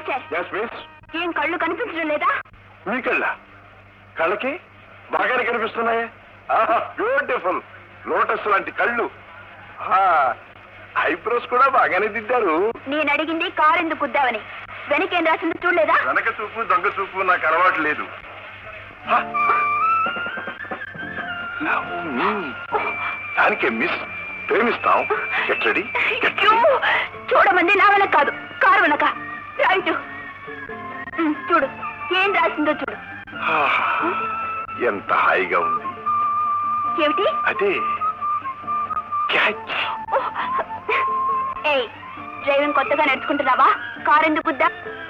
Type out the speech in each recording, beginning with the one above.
Master yes miss ఏం కళ్ళు కనిపించడం లేదా మీ కళ్ళ కళ్ళకి బాగానే కనిపిస్తున్నాయి బ్యూటిఫుల్ లోటస్ లాంటి కళ్ళు ఐబ్రోస్ కూడా బాగానే దిద్దారు నేను అడిగింది కారు ఎందుకు గుద్దావని వెనకేం రాసింది చూడలేదా వెనక చూపు దొంగ చూపు నాకు అలవాటు లేదు హ! Love me. దానికే మిస్ ప్రేమిస్తాం గెట్ రెడీ గెట్ అయ్యో, చూడమంది నా వెనక కాదు కారు వెనక రైట్ ఉమ్, చూడు ఏం రాసిందో చూడు ఎంత హాయిగా ఉంది ఏమిటి అదే క్యాచ్ ఓ, ఏయ్ డ్రైవింగ్ కొత్తగా నేర్చుకుంటున్నావా కారు ఎందుకు గుద్దా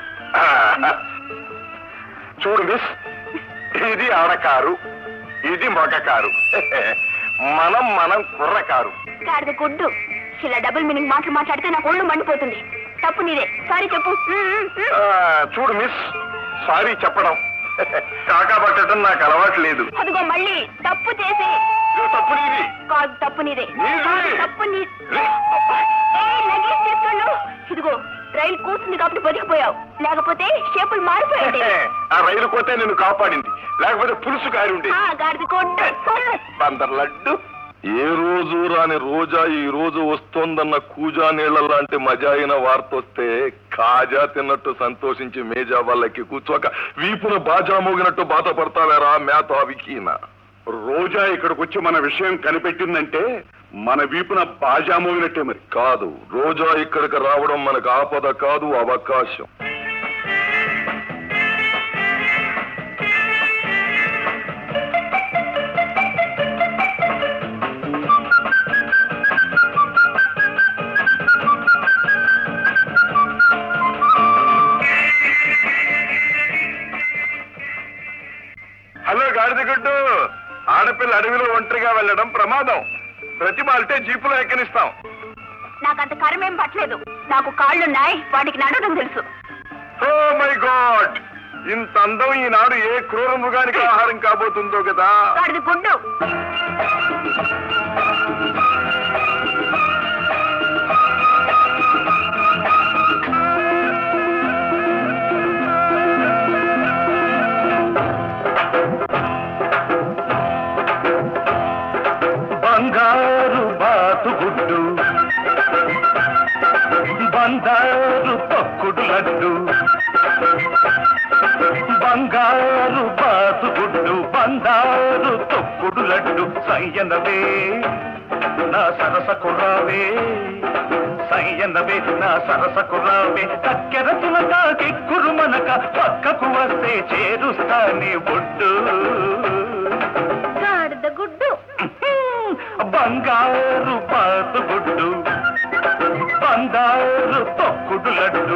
చూడు మిస్ ఇది ఆడకారు ఇది మగ కారు మనం మనం కుర్ర కారు గాడిద గుడ్డు ఇలా డబుల్ మీనింగ్ మాటలు మాట్లాడితే నాకు ఒళ్ళు మండిపోతుంది తప్పు నీదే సారీ చెప్పు ఉమ్, ఉమ్, ఉమ్. ఆ, చూడు మిస్ సారీ చెప్పడం కాకా పట్టడం నాకు అలవాటు లేదు అదిగో మళ్ళీ తప్పు చేసి ఇదిగో తప్పు నీది కాదు తప్పు నీదే నీదే. కాదు, తప్పు నీ ఏయ్, లగేజ్ తీసుకెళ్ళు ఇదిగో రైలు కూర్చుంది కాబట్టి బతికిపోయావు లేకపోతే షేపులు మారిపోయాయి ఆ రైలు కోతే నిన్ను కాపాడింది లేకపోతే పులుసు కారి ఉండే ఆ, గాడిద కొట్టు బందర్ లడ్డు ఏ రోజు రాని రోజా ఈ రోజు వస్తోందన్న కూజా నీళ్ల లాంటి మజా అయిన వార్త వస్తే కాజా తిన్నట్టు సంతోషించి మేజా వాళ్ళకి కూర్చోక వీపున బాజా మోగినట్టు బాధపడతావేరా మేతావికీన రోజా ఇక్కడికి వచ్చి మన విషయం కనిపెట్టిందంటే మన వీపున బాజా మోగినట్టే మరి కాదు రోజా ఇక్కడికి రావడం మనకు ఆపద కాదు అవకాశం హలో గాడిదగుడ్డు ఆడపిల్ల అడవిలో ఒంటరిగా వెళ్ళడం ప్రమాదం ప్రతిమాలితే జీపులో ఎక్కనిస్తాం నాకంత కరమేం పట్టలేదు నాకు కాళ్ళున్నాయి వాటికి నడవడం తెలుసు ఓ మై గాడ్ ఇంత అందం ఈనాడు ఏ క్రూర మృగానికి ఆహారం కాబోతుందో కదా గాడిద గుడ్డు బంగారు బాతుగుడ్డు బంగారు తొక్కుడు లడ్డు బంగారు బాతుగుడ్డు బంగారు తొక్కుడు లడ్డు సయ్యనవే నా సరస కుర్రావే సయ్యనవే నా సరస కుర్రావే చక్కెర తులక కిక్కురు మనక పక్కకు వస్తే చేరుస్తానే ఒడ్డు గాడిద గుడ్డు బంగారు బాతుగుడ్డు బంగారు తొక్కుడు లడ్డు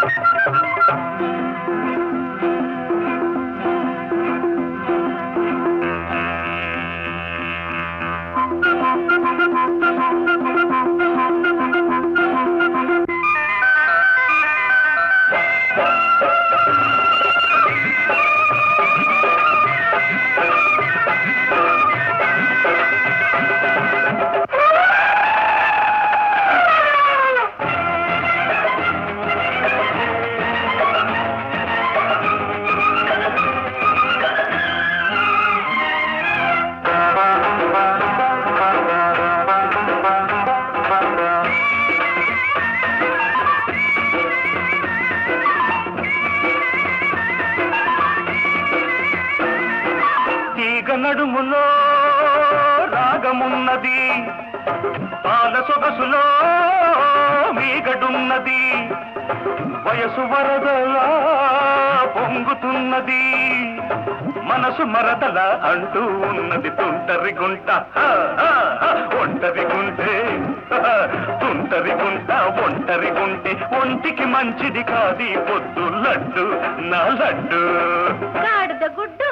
తీగ నడుములో రాగమున్నది పాల సొగసులో మీగడున్నది వయసు వరదలా పొంగుతున్నది మనసు మరదల అంటూ ఉన్నది తుంటరి గుంట హ, హ, హ, ఒంటరి గుంటే హ, తుంటరి గుంట ఒంటరి గుంటే ఒంటికి మంచిది కాది పొద్దు లడ్డు నా లడ్డు గాడిద గుడ్డు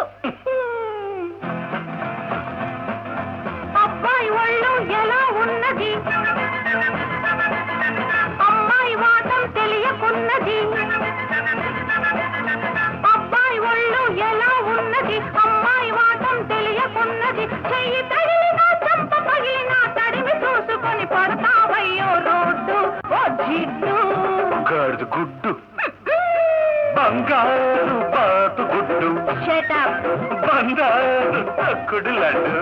అబ్బాయి ఒళ్ళు ఎలా ఉన్నది అమ్మాయి వాటం తెలియకున్నది అబ్బాయి ఒళ్ళు ఎలా ఉన్నది అమ్మాయి వాటం తెలియకున్నది చెయ్యి తగిలినా చంప పగిలినా తడిమి చూసుకొని పడతావయ్యో రోడ్డు ఓ జిడ్డు గాడిద గుడ్డు బంగారు బాతుగుడ్డు షటప్ బంగారు తక్కుడు లడ్డు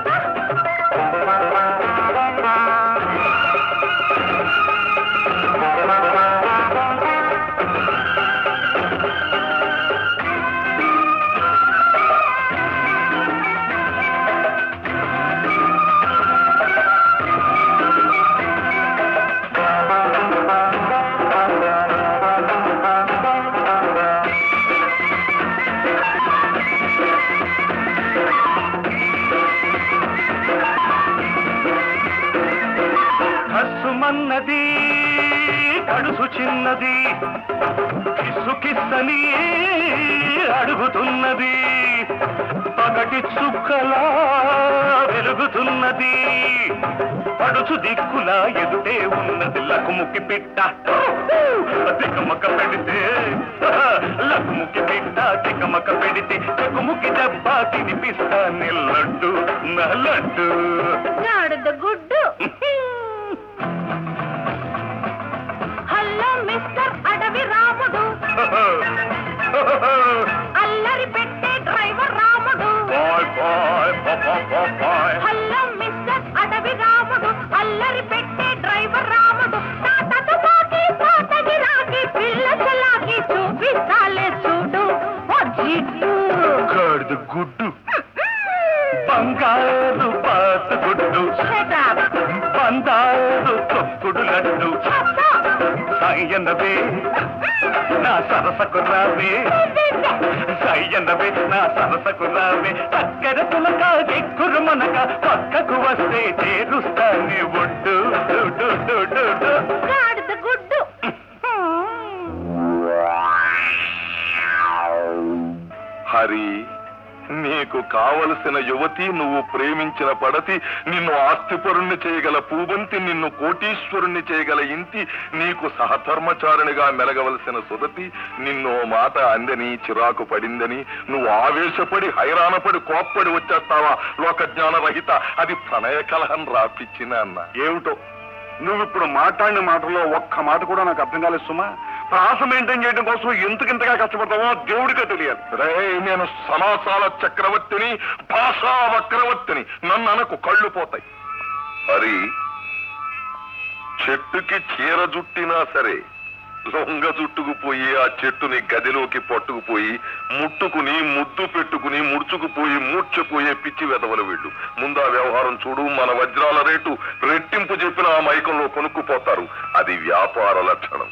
కసుమన్నది కడుసు చిన్నది కిస్సు కిస్సని అడుగుతున్నది పగటి చుక్కలా వెలుగుతున్నది పడుచు దిక్కులా ఎదుటే ఉన్నది లకుముకి పిట్ట తికమక పెడితే లకుముకి పిట్ట తికమక పెడితే చెకుముకి దెబ్బ తినిపిస్తా నిల్లడ్డు నల్లడ్డు గాడిద గుడ్డు హలో మిస్టర్ అడవి రాముడు అల్లరి పెట్టే డ్రైవర్ రాముడు boy boy boy boy hello mister అడవి రాముడు అల్లరి పెట్టే డ్రైవర్ రాముడు తాతకు పాకి తాతకి రాకి పిల్ల చలాకి చూపిస్తాలే చూడు ఓ జిడ్డు గాడిద గుడ్డు బంగారు పాత గుడ్డు Shut up. బంగారు తొక్కుడు లడ్డు సాయన్నవే నా సరసకు రావే సాయన్నవే నా సరసకు రావే చక్కెర పులక ఎక్కురు మనక పక్కకు వస్తే చేరుస్తానే ఒడ్డు డు, డు, డు, డు, డు. గాడిద గుడ్డు హరి నీకు కావలసిన యువతి నువ్వు ప్రేమించిన పడతి నిన్ను ఆస్తిపరుణ్ణి చేయగల పూబంతి నిన్ను కోటీశ్వరుణ్ణి చేయగల ఇంటి నీకు సహధర్మచారిణిగా మెలగవలసిన సుదతి నిన్ను ఓ మాట అందని చిరాకు పడిందని నువ్వు ఆవేశపడి హైరాణపడి కోప్పడి వచ్చేస్తావా లోక జ్ఞాన రహిత అది ప్రణయ కలహం రాపిచ్చిన అన్న ఏమిటో నువ్వు ఇప్పుడు మాట్లాడిన మాటలో ఒక్క మాట కూడా నాకు అర్థం కాలేదు సుమా ప్రాస మెయింటైన్ చేయడం కోసం ఎందుకింతగా కష్టపడతావో దేవుడికే తెలియాలి రే నేను సమాసాల చక్రవర్తిని భాషా వక్రవర్తిని నన్ను అనకు కళ్ళు పోతాయి మరి చెట్టుకి చీర జుట్టినా సరే లొంగ జుట్టుకుపోయి ఆ చెట్టుని గదిలోకి పట్టుకుపోయి ముట్టుకుని ముద్దు పెట్టుకుని ముడుచుకుపోయి మూర్చపోయే పిచ్చి వెదవలు వీళ్ళు ముందా వ్యవహారం చూడు మన వజ్రాల రేటు రెట్టింపు చెప్పిన ఆ మైకంలో కొనుక్కుపోతారు అది వ్యాపార లక్షణం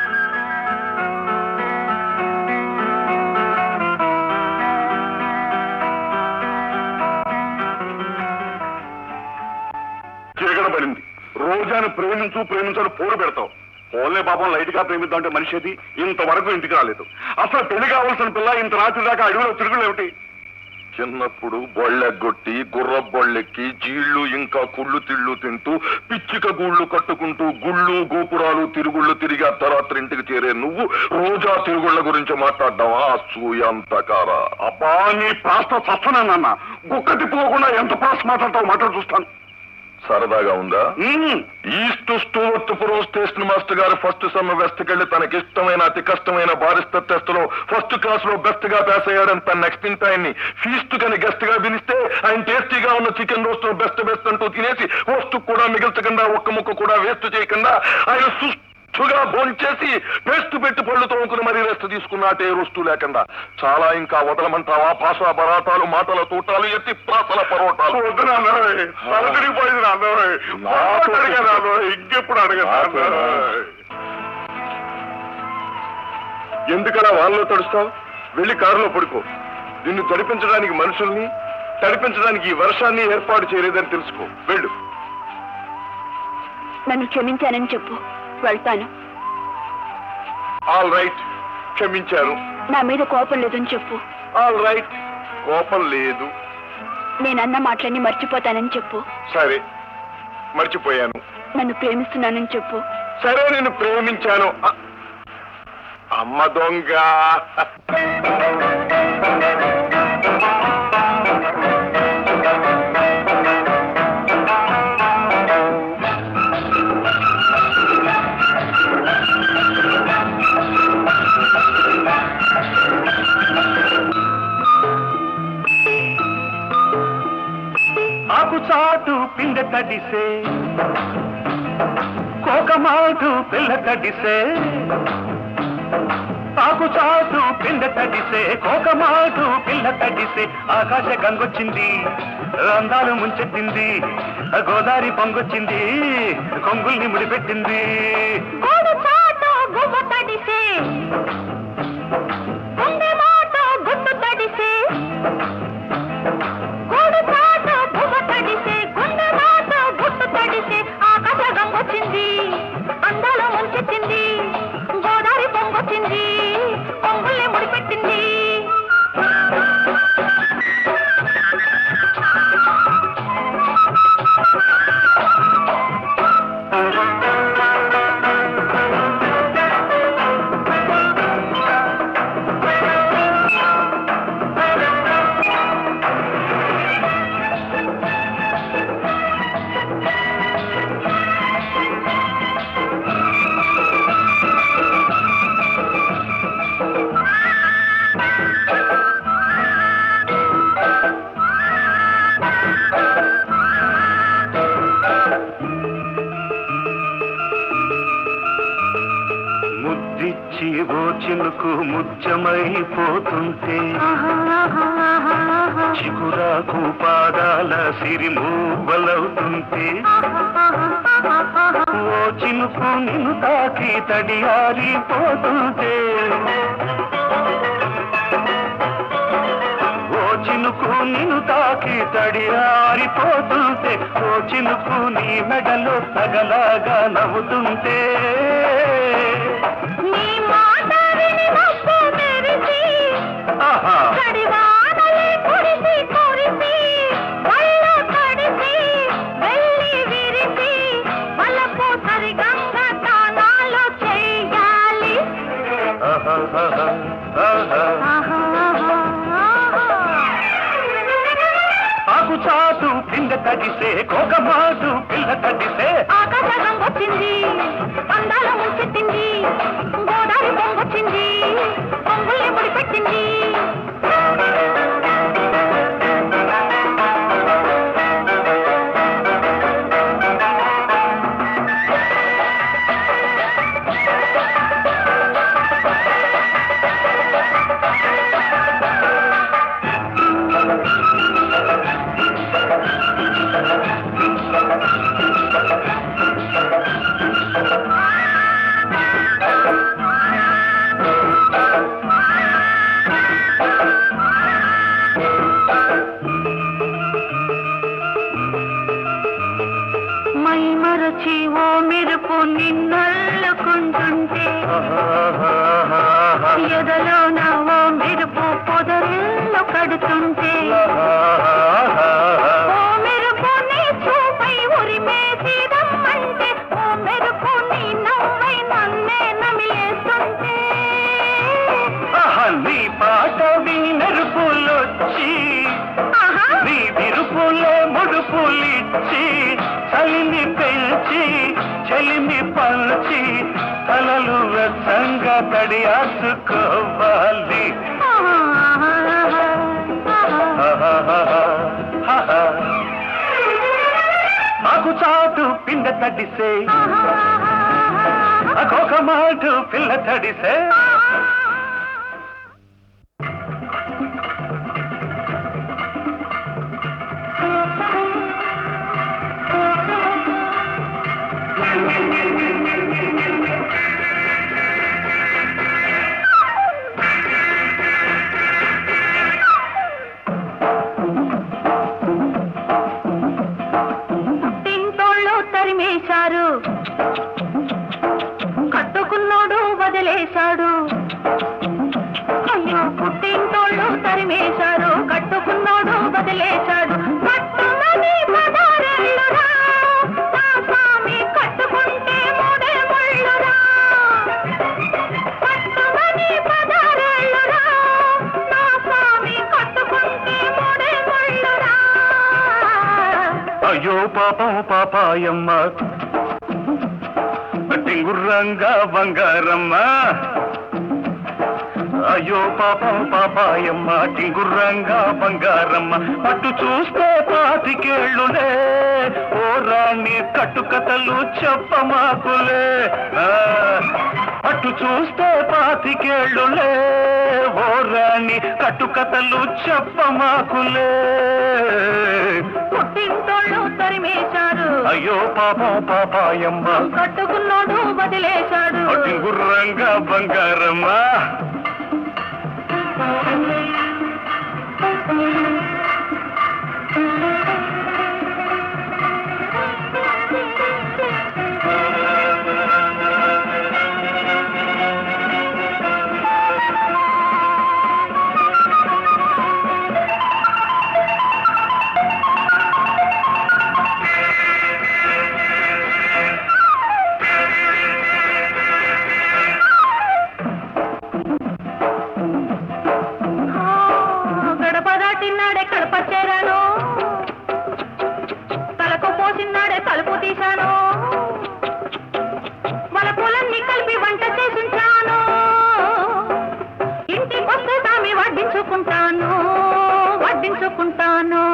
చీకట పడింది రోజాను ప్రేమించు ప్రేమించాలి పోరు పెడతావు ఓన్లే పాపం లైట్ గా ప్రేమిద్దాం అంటే మనిషి అది ఇంతవరకు ఇంటికి రాలేదు అసలు పెళ్లి కావాల్సిన పిల్ల ఇంత రాత్రి దాకా అడవిలో తిరుగులేమిటి చిన్నప్పుడు బొళ్ళెగ్గొట్టి గుర్ర బొళ్ళెక్కి జీళ్లు ఇంకా కుళ్ళు తిళ్ళు తింటూ పిచ్చిక గూళ్ళు కట్టుకుంటూ గుళ్ళు గోపురాలు తిరుగుళ్ళు తిరిగి అర్ధరాత్రి ఇంటికి చేరే నువ్వు రోజా తిరుగుళ్ళ గురించి మాట్లాడ్డావా సూయంతకారా అబ్బా నీ ప్రాస్త చస్తనాన్న గుక్క తిప్పుకోకుండా ఎంత ప్రాస్ మాట్లాడతావు మాట్లాడు చూస్తాను సరదాగా ఉందా మ్మ్. East Stuartpuram station master గారు ఫస్ట్ సమ్ వెస్ట్ కెళ్లి తనకి ఇష్టమైన అతి కష్టమైన బారిస్టర్ టెస్ట్ లో ఫస్ట్ క్లాస్ లో బెస్ట్ గా పాస్ అయ్యాడని తన నెక్స్ట్ ఇంట ఆయన్ని ఫీస్ట్ కని గెస్ట్ గా పిలిస్తే ఆయన టేస్టీగా ఉన్న చికెన్ రోస్ట్ బెస్ట్ బెస్ట్ అంటూ తినేసి రోస్ట్ కూడా మిగిల్చకుండా ఒక్క ముక్క కూడా వేస్ట్ చేయకుండా ఆయన సుష్టుగా భోంచేసి పేస్ట్ పెట్టి పళ్ళు తోముకుని మరీ రెస్ట్ తీసుకున్నాటే రోస్టు లేకుండా చాలా ఇంకా వదలమంటావా భాషా పరాటాలు మాటల తూటాలు ఎత్తి ప్రాసల పరోటాలు వద్దు నాన్నోయ్. తలతిరిగిపోయింది నాన్నోయ్. పొరపాటు అడిగాను నాన్నోయ్. ఇంకెప్పుడు అడగను నాన్నోయ్. ఎందుకలా వాళ్ళలో తడుస్తావు వెళ్ళి కారులో పడుకో నిన్ను తడిపించడానికి మనుషుల్ని తడిపించడానికి ఈ వర్షాన్ని ఏర్పాటు చేయలేదని తెలుసుకో వెళ్ళు నన్ను క్షమించానని చెప్పు వెళ్తాను ఆల్ రైట్ క్షమించాను నా మీద కోపం లేదని చెప్పు ఆల్ రైట్ కోపం లేదు నేనన్న మాటలన్నీ మర్చిపోతానని చెప్పు సరే మర్చిపోయాను నన్ను ప్రేమిస్తున్నానని చెప్పు సరే నేను ప్రేమించాను అ- అమ్మ దొంగ తడిసే కోకమాటు పిల్ల తడిసే ఆకు చాటు పిండ తడిసే కోకమాటు పిల్ల తడిసే ఆకాశ గంగొచ్చింది అందాలు ముంచెత్తింది గోదావరి పొంగొచ్చింది కొంగుల్ని ముడిపెట్టింది గోడు చాటు గువ్వ తడిసే గుండె మాట గుట్టు తడిసే గోడు చాటు గువ్వ తడిసే గుండె మాట గుట్టు తడిసే ఆకాశ గంగొచ్చింది అందాలు ముంచెత్తింది గోదావరి పొంగొచ్చింది పొంగుల్ని ముడిపెట్టింది ముద్దిచ్చి ఓ చినుకు ముత్యమైపోతుంటే చిగురాకు పాదాల సిరిమూవలవుతుంటే ఓ చినుకు నిన్ను తాకి తడియారిపోతుంటే ఓ చినుకు నిన్ను తాకి తడియారిపోతుంటే ఓ చినుకు నీ మెడలో తగలాగా నవ్వుతుంటే నీ మాట విని మబ్బు మెరిసి ఆహా కడివానలే కురిసి కురిసి వల్ల తడిసి వెళ్ళి విరిసి వలపు సరిగంగ తానాలు చెయ్యాలి ఆహా, ఆహా, ఆహా. ఆకు చాటు పిండ తడిసే కోకమాటు పిల్ల తడిసే ఆకాశం వచ్చింది అందాల ముంచెత్తింది గోదావరి పొంగొచ్చింది పొంగుల్ని ముడిపెట్టింది మై మరచి ఓ మెరుపు నిన్నల్లుకుంటుంటే ఎదలో నా ఓ మెరుపు పొదరిల్లు కడుతుంటే ఓ మెరుపు నీ చూపై ఉరిమేసి రమ్మంటే ఓ మెరుపు నీ నవ్వై నన్నే నమిలేస్తుంటే ఆహా, నీ పాట వినరుపులొచ్చి ఆహా నీ విరుపులో ముడుపులిచ్చి చలిని పెంచి చలిని పంచి కలలు వెచ్చంగా తడియాసుకోవాలి ఆకు చాటు పిండ తడిసే అకొక మాటు పిల్ల తడిసే పుట్టింటోళ్ళు తరిమేశారు కట్టుకున్నోడు వదిలేశాడు అయ్యో పుట్టింటోళ్ళు తరిమేశారు కట్టుకున్నోడు వదిలేశాడు కట్టుమని పదారెళ్ళురా నా స్వామి కట్టుకుంటే మూడే ముళ్ళురా కట్టుమని పదారెళ్ళురా నా స్వామి కట్టుకుంటే మూడే ముళ్ళురా అయ్యో పాపం పాపాయమ్మ టింగుర్రంగా బంగారమ్మ అయ్యో పాపం పాపాయమ్మ టింగుర్రంగా బంగారమ్మ అటు చూస్తే పాతికేళ్ళులే ఓ రాణి కట్టుకథలు చెప్పమాకులే ఆ, అటు చూస్తే పాతికేళ్ళులే ఓ రాణి కట్టుకథలు చెప్పమాకులే పుట్టింటోళ్ళు తరిమేశారు అయ్యో పాపం పాపాయమ్మ కట్టుకున్నోడు వదిలేశాడు టింగుర్రంగా బంగారమ్మ ఆ, గడప దాటినాడే కడప చేరాను తలకు పోసినాడే తలుపు తీశాను మన పొలన్ని కలిపి వంట చేసించాను ఇంటికొస్తే తామి వడ్డించుకుంటాను వడ్డించుకుంటాను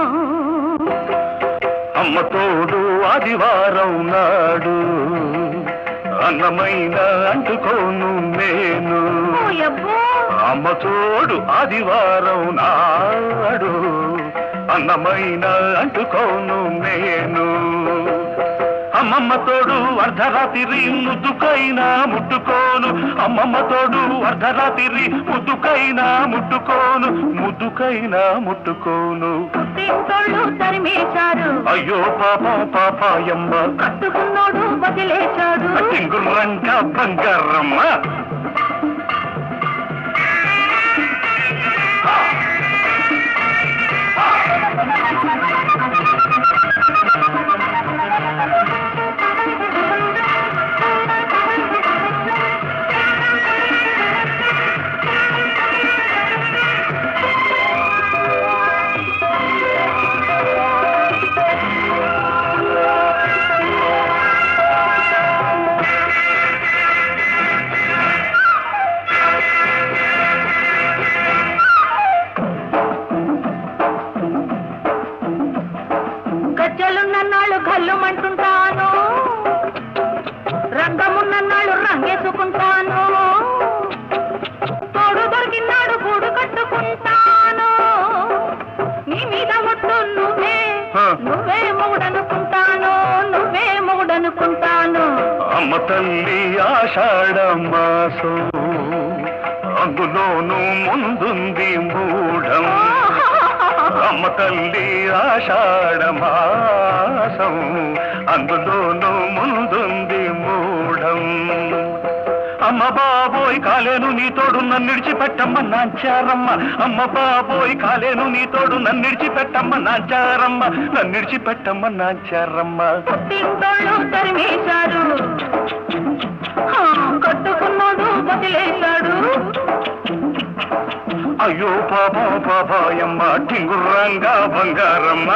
అమ్మ తోడు ఆదివారం నాడు అన్నమైన అంటుకోను నేను ఓయబ్బో అమ్మ తోడు ఆదివారం నాడు అన్నమైన అంటుకోను నేను అమ్మమ్మ తోడు అర్ధరాత్రి ముద్దుకైనా ముట్టుకోను అమ్మమ్మ తోడు అర్ధరాత్రి ముద్దుకైనా ముట్టుకోను ముద్దుకైనా ముట్టుకోను పుట్టింటోళ్ళు తరిమేశారు అయ్యో పాపం పాపాయమ్మ కట్టుకున్నోడు వదిలేశాడు టింగుర్రంగా బంగారమ్మ గజ్జలున్నన్నాళ్ళు గల్లుమంటుంటాను రంగమున్నన్నాళ్ళు రంగేసుకుంటాను తోడు దొరికినాడు గూడు కట్టుకుంటాను నీ మీద ముట్టు నువ్వే ఆ. నువ్వే మొగుడనుకుంటాను నువ్వే మొగుడనుకుంటాను అమ్మ తల్లి ఆషాఢ మాసం అందులోనూ ముందుంది మూఢం అమ్మ తల్లి ఆషాఢ మాసం అందులోనూ ముందుంది మూఢం అమ్మ బాబోయ్ కాలేను నీ తోడు నన్ను విడిచిపెట్టమ్మ నాంచారమ్మ అమ్మ బాబోయ్ కాలేను నీ తోడు నన్ను విడిచిపెట్టమ్మ నాంచారమ్మ నన్ను విడిచిపెట్టమ్మ నాంచారమ్మ పుట్టింటోళ్ళు తరిమేశారు ఆ, కట్టుకున్నాడు వదిలేశాడు అయ్యో పాప పాపాయమ్మ టింగుర్రంగా బంగారమ్మ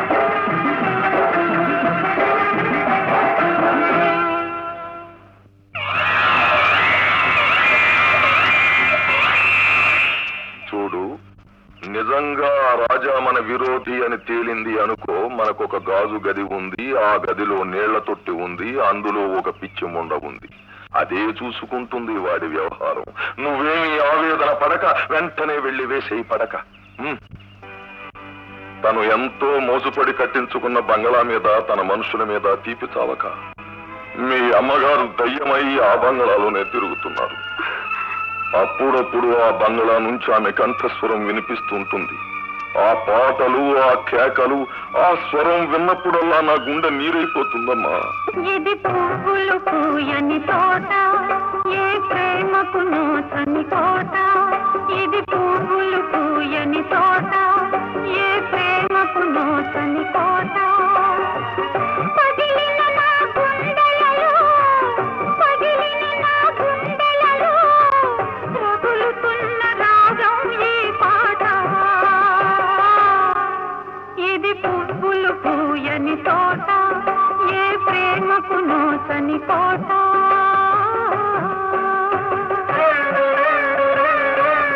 చూడు నిజంగా ఆ రాజా మన విరోధి అని తేలింది అనుకో మనకొక గాజు గది ఉంది ఆ గదిలో నీళ్ల తొట్టి ఉంది అందులో ఒక పిచ్చి ముండ ఉంది అదే చూసుకుంటుంది వాడి వ్యవహారం నువ్వేమి ఆవేదన పడక వెంటనే వెళ్లి వేసేయి పడక ఉమ్. తను ఎంతో మోసుపడి కట్టించుకున్న బంగళా మీద తన మనుషుల మీద తీపి చావక మీ అమ్మగారు దయ్యమై ఆ బంగళాలోనే తిరుగుతున్నారు అప్పుడప్పుడు ఆ బంగ్లా నుంచి ఆమె కంఠస్వరం వినిపిస్తుంటుంది ఆ పాటలు ఆ కేకలు ఆ స్వరం విన్నప్పుడల్లా నా గుండె నీరైపోతుందమ్మా ఇది పువ్వులు పూయని తోట ఏ ప్రేమకు నోచని కోట ఇది పువ్వులు పూయని తోట ఏ ప్రేమకు నోచని కోట పగిలిన నా గుండెలలో పగిలిన నా గుండెలలో రగులుతున్న రాగం ఈ పాట ఇది పువ్వులు పూయని తోట ఏ ప్రేమకు నోచని కోట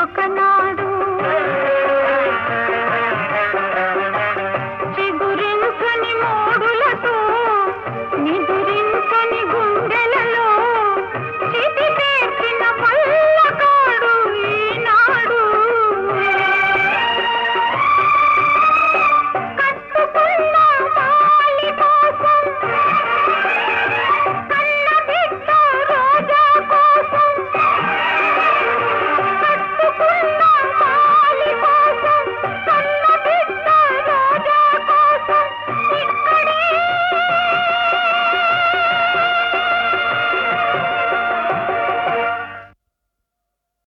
ఒకనాడు చిగురించని మోడులతో నిదురించని గుండె